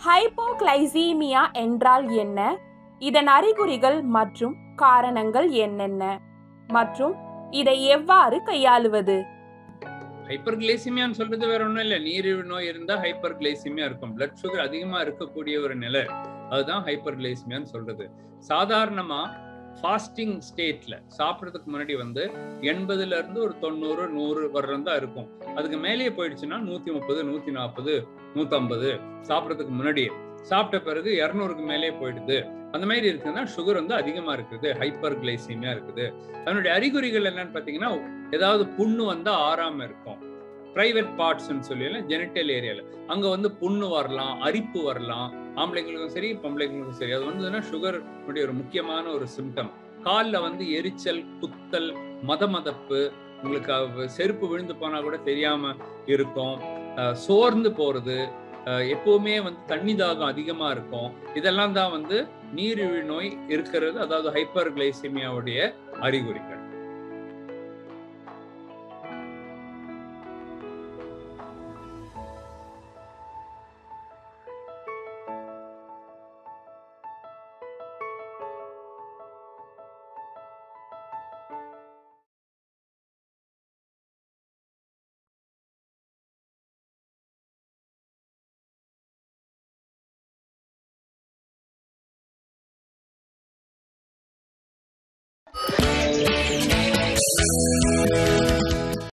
Hypoglycaemia என்றால் என்ன இதன் அறிகுறிகள் மற்றும் காரணங்கள் என்னென்ன மற்றும் இதை எவ்வாறு கையாளுவது ஹைப்பர் கிளைசிமியான்னு சொல்றது வேற ஒண்ணும் இல்ல நீரிழிவு நோய் இருந்தா ஹைப்பர் கிளைசிமியா இருக்கும் பிளட் சுகர் அதிகமா இருக்கக்கூடிய ஒரு நிலை அதுதான் ஹைப்பர் கிளைசிமியான்னு சொல்றது சாதாரணமா ஃபாஸ்டிங் ஸ்டேட்ல சாப்பிட்றதுக்கு முன்னாடி வந்து எண்பதுல இருந்து ஒரு தொண்ணூறு நூறு வர்றம் தான் இருக்கும் அதுக்கு மேலேயே போயிடுச்சுன்னா நூத்தி முப்பது நூத்தி நாற்பது நூத்தம்பது சாப்பிட்றதுக்கு முன்னாடியே சாப்பிட்ட பிறகு இரநூறுக்கு மேலே போயிடுது அந்த மாதிரி இருக்குதுன்னா சுகர் வந்து அதிகமா இருக்குது ஹைப்பர் கிளைசீமியா இருக்குது அதனுடைய அறிகுறிகள் என்னன்னு பாத்தீங்கன்னா ஏதாவது புண்ணு வந்தா ஆறாம இருக்கும் பிரைவேட் பார்ட்ஸ்னு சொல்லி ஜெனிட்டல் ஏரியால அங்க வந்து புண்ணு வரலாம் அரிப்பு வரலாம் ஆம்பளைங்களுக்கும் சரி பொம்பளைங்களுக்கும் சரி அது வந்து சுகர் ஒரு முக்கியமான ஒரு சிம்டம் காலில் வந்து எரிச்சல் குத்தல் மதமதப்பு உங்களுக்கு அவ- செருப்பு விழுந்து போனா கூட தெரியாம இருக்கும் அஹ் சோர்ந்து போறது அஹ் எப்பவுமே வந்து தண்ணி தாகம் அதிகமா இருக்கும் இதெல்லாம் தான் வந்து நீரிழிவு நோய் இருக்கிறது அதாவது ஹைப்பர் கிளைசிமியாவுடைய அறிகுறிகள் Thank you.